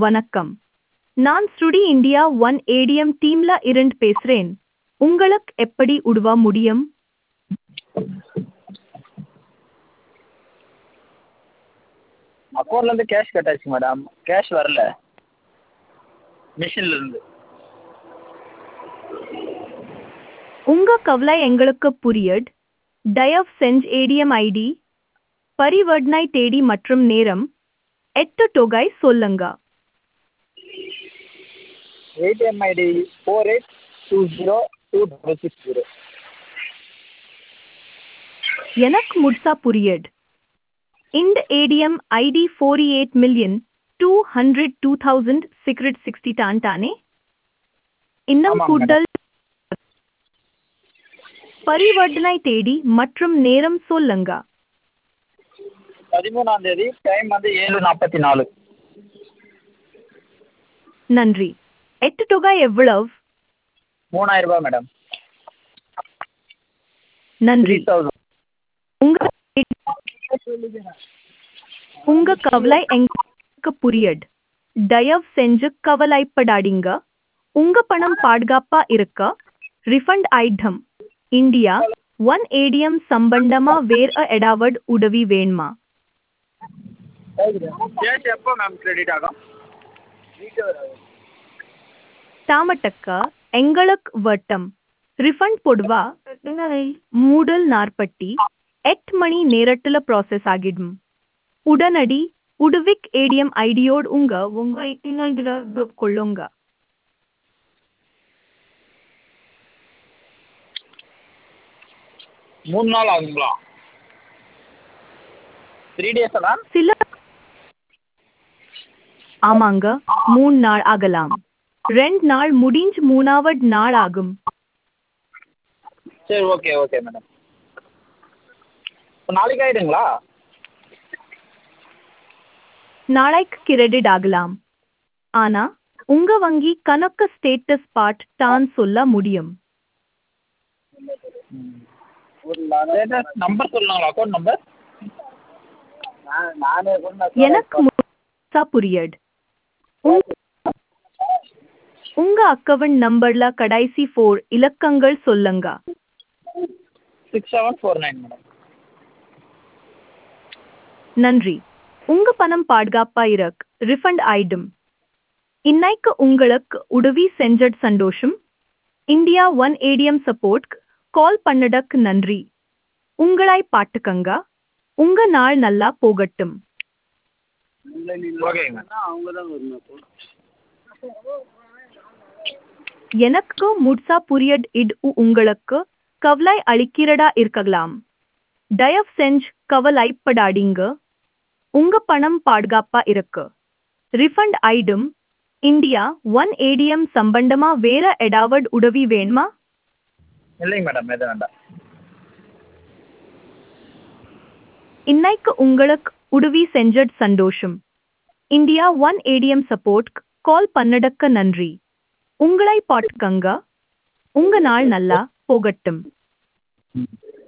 வணக்கம் நான் ஸ்ருடி இந்தியா ஒன் ஏடிஎம் டீம்ல இருந்து பேசுறேன் உங்களுக்கு எப்படி உதவ முடியும் அக்கௌண்ட்லேருந்து கேஷ் கட் ஆச்சு மேடம் கேஷ் வரல மிஷின்லேருந்து உங்க கவலை எங்களுக்கு புரியுது தயவு செஞ்சு ஏடிஎம் ஐடி பரிவர்த்தனை தேதி மற்றும் நேரம் எட்டு தொகை சொல்லுங்க ATM ID four eight two zero two double six zero எனக்கு முழுசா புரியுது இந்த ATM ID forty eight million two hundred two thousand secret sixty done தானே இன்னும் ஆமாம் கூடுதல் பரிவர்த்தனை தேதி மற்றும் நேரம் சொல்லுங்க பதிமூணாம் தேதி டைம் வந்து ஏழு நாற்பத்தி நாலு நன்றி எட்டு தொகை எவ்வளவு மூணாயிரம் ரூபாய் மேடம் த்ரீ நன்றி தௌசண்ட் உங்க உங்க கவலை எங்களுக்கு புரியுது தயவு செஞ்சு கவலைப்படாதீங்க உங்க பணம் பாதுகாப்பா இருக்க refund item India one ATM சம்பந்தமா வேற எடாவட் உதவி வேணுமா கேஷ் எப்போ மேம் கிரெடிட் ஆகும் தாமட்டக்க எங்களுக்கு வட்டம் ரிஃபண்ட் பொடுவா மூடல் நாற்பட்டி எட்டு மணி நேரத்துல ப்ராசஸ் ஆகிடும் உடனடி உடுவிக் ஏடிஎம் ஐடியோடு உங்க உங்க இணையத்துல கொள்ளுங்க மூணு நாள் ஆகுங்களா த்ரீ டேஸா மேம் சில ஆமாங்க மூணு நாள் ஆகலாம் ரெண்டு நாள் முடிஞ்சு மூணாவது நாள் ஆகும் சரி ஓகே ஓகே மேடம் இப்போ நாளைக்கு ஆகிடுங்களா நாளைக்கு கிரெடிட் ஆகலாம் ஆனா உங்க வங்கி கணக்கு ஸ்டேட்டஸ் பார்ட் தான் சொல்ல முடியும் நம்பர் சொல்லுங்களா அக்கௌண்ட் நம்பர் நானே எனக்கு முழுசா புரியுது உங்க- உங்க அக்கவுண்ட் நம்பர்ல கடைசி ஃபோர் இலக்கங்கள் சொல்லுங்க six seven four nine madam நன்றி உங்க பணம் பாதுகாப்பா இருக்கு ரிஃபண்ட் ஆயிடும் இன்னைக்கு உங்களுக்கு உதவி செஞ்சது சந்தோஷம் India one ATM support call பண்ணடக்கு நன்றி உங்களை பாட்டுக்கங்க உங்க நாள் நல்லா போகட்டும் ஓகேங்க அவங்க தான் வரணும் எனக்கு முட்சா புரியட் இது உங்களுக்கு கவலை அளிக்கிறதா இருக்கலாம் தயவு செஞ்சு கவலைப்படாதீங்க உங்க பணம் பாதுகாப்பா இருக்கு ரிஃபண்ட் ஐடும் இந்தியா ஒன் ஏடிஎம் சம்பந்தமா வேற எடாவட் உதவி வேணுமா இல்லைங்க மேடம் எதுவும் வேண்டாம் இன்னைக்கு உங்களுக்கு உதவி செஞ்சது சந்தோஷம் India one ATM support call பண்ணடக்க நன்றி உங்களை பாட்டுக்கங்க உங்க நாள் நல்லா போகட்டும் ம்